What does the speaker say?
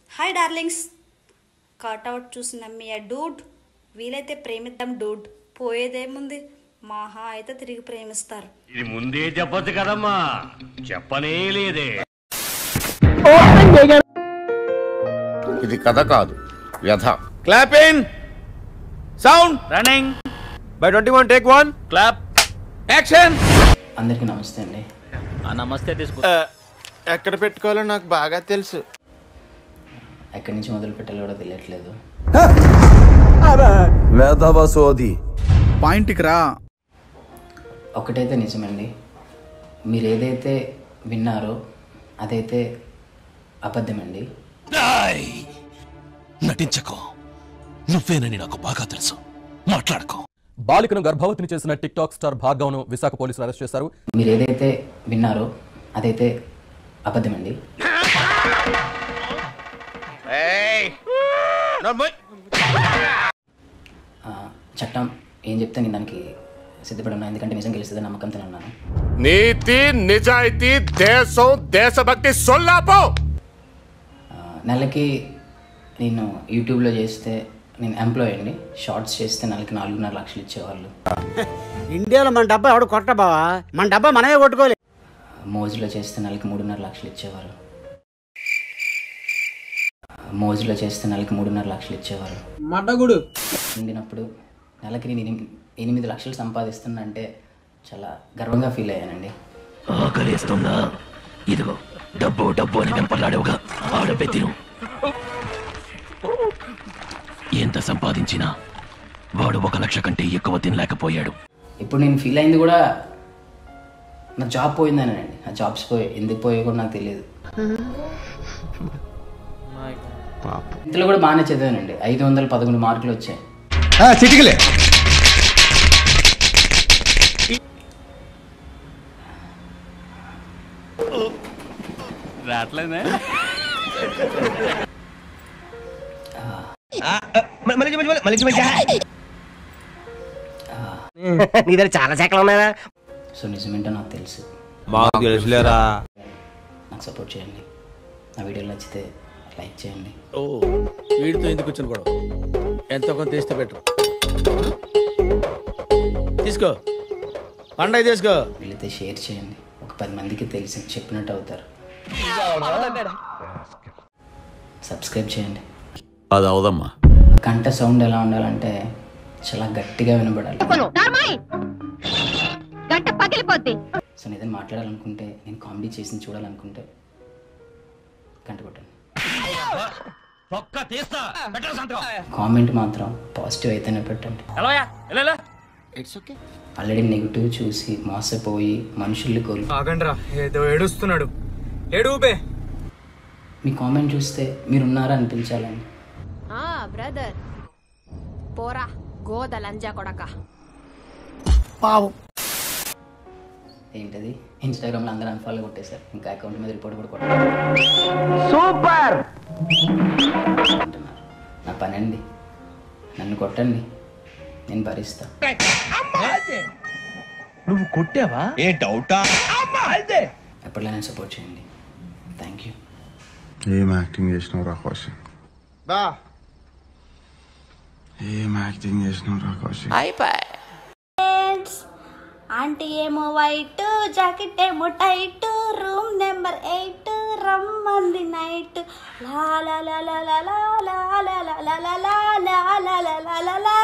hi darlings cutout చూసిన మీ Dude వీలైతే ప్రేమిద్దాం Dude పోయేదేముంది మహా అయితే తిరిగి ప్రేమిస్తారు ఇది ముందే చెప్పొచ్చు కదమ్మా చెప్పనే లేదే ఇది కథ కాదు వ్యధ clapping sound running by twenty one take one clap action అందరికీ నమస్తే అండి ఆ నమస్తే తీసుకో ఎక్కడ పెట్టుకోవాలో నాకు బాగా తెలుసు ఎక్కడి నుంచి మొదలు పెట్టాలో కూడా తెలియట్లేదు వేధవ సోది పాయింట్కి రా ఒకటైతే నిజమండి మీరు ఏదైతే విన్నారో అదైతే అబద్ధమండి నటించకు నువ్వేనని నాకు బాగా తెలుసు మాట్లాడుకో బాలికను గర్భవతిని చేసిన టిక్ టాక్ స్టార్ భార్గవ్ను విశాఖ పోలీసులు అరెస్ట్ చేశారు మీరు ఏదైతే విన్నారో అదైతే అబద్ధమండి ఆ, చట్టం ఏం చెప్తే నేను దానికి సిద్ధపడి ఉన్నాను ఎందుకంటే నిజం గెలుస్తుంది నమ్మకంతో ఉన్నాను నీతి నిజాయితీ దేశం దేశభక్తి సొల్లాపో ఆ, నెలకి నేను యూట్యూబ్లో చేస్తే నేను ఎంప్లాయ్ అండి షార్ట్స్ చేస్తే నెలకి నాలుగున్నర లక్షలు ఇచ్చేవాళ్ళు ఇండియాలో మన డబ్బా ఎవడు కొట్ట బావా మన డబ్బా మనమే కొట్టుకోవాలి మోజులో చేస్తే నెలకి మూడున్నర లక్షలు ఇచ్చేవారు మోజులో చేస్తే నెలకి మూడున్నర లక్షలు ఇచ్చేవారు మడ్డగుడు ఉండినప్పుడు నెలకి నేను ఎనిమిది ఎనిమిది లక్షలు సంపాదిస్తున్నా అంటే చాలా గర్వంగా ఫీల్ అయ్యానండి ఆకలేస్తుందా ఇదిగో డబ్బు డబ్బు అని వెంపర్లాడేవుగా ఆడపే తిను ఎంత సంపాదించినా వాడు ఒక లక్ష కంటే ఎక్కువ తినలేకపోయాడు ఇప్పుడు నేను ఫీల్ అయింది కూడా నా జాబ్ పోయిందనండి నా జాబ్స్ పోయి ఎందుకు పోయో కూడా నాకు తెలియదు ఇంతలో కూడా బాగానే చదివానండి ఐదు వందల పదకొండు మార్కులు వచ్చాయి చిటికలే రావట్లేదే నీ దగ్గర చాలా శాఖలు ఉన్నాయా సో నిజమేంటో నాకు తెలుసు మాకు తెలుసులేరా నాకు సపోర్ట్ చేయండి నా వీడియోలు నచ్చితే లైక్ చేయండి ఓ వీడితో ఎందుకు వచ్చిన గొడవ ఎంతో కొంత తీస్తే పెట్టు తీసుకో పండగ తీసుకో వీళ్ళైతే షేర్ చేయండి ఒక పది మందికి తెలిసి చెప్పినట్టు అవుతారు సబ్స్క్రైబ్ చేయండి అది అవదమ్మా కంట సౌండ్ ఎలా ఉండాలంటే చాలా గట్టిగా వినబడాలి గంట పగిలిపోద్ది సో నేను ఏదైనా మాట్లాడాలనుకుంటే నేను కామెడీ చేసి చూడాలనుకుంటే కంట కొట్టండి కామెంట్ మాత్రం పాజిటివ్ అయితేనే పెట్టండి ఆల్రెడీ నెగిటివ్ చూసి మోసపోయి మనుషుల్ని కోల్పో ఆగండ్రా ఏదో ఏడుస్తున్నాడు ఏడుపే మీ కామెంట్ చూస్తే మీరున్నారా అనిపించాలండి ఆ బ్రదర్ పోరా గోద లంజా కొడక ఏంటది ఇన్స్టాగ్రామ్లో అందరూ అన్ఫాలో కొట్టేశారు ఇంకా అకౌంట్ మీద రిపోర్ట్ కూడా కొట్టారు సూపర్ నా పని అండి నన్ను కొట్టండి నేను భరిస్తా నువ్వు కొట్టావా ఏ డౌటా ఎప్పటిలా సపోర్ట్ చేయండి థ్యాంక్ యూ ఏం యాక్టింగ్ చేసినావు రా కౌశిక్ బా ఏం యాక్టింగ్ చేసినావు రా కౌశిక్ ఆంటీ ఏమో వైట్ జాకెట్ ఏమో టైట్ రూమ్ నెంబర్ ఎయిట్ రమ్మంది నైట్ లా లా లా లా లా లా లా లా లా లా లా లా లా లా లా లా లా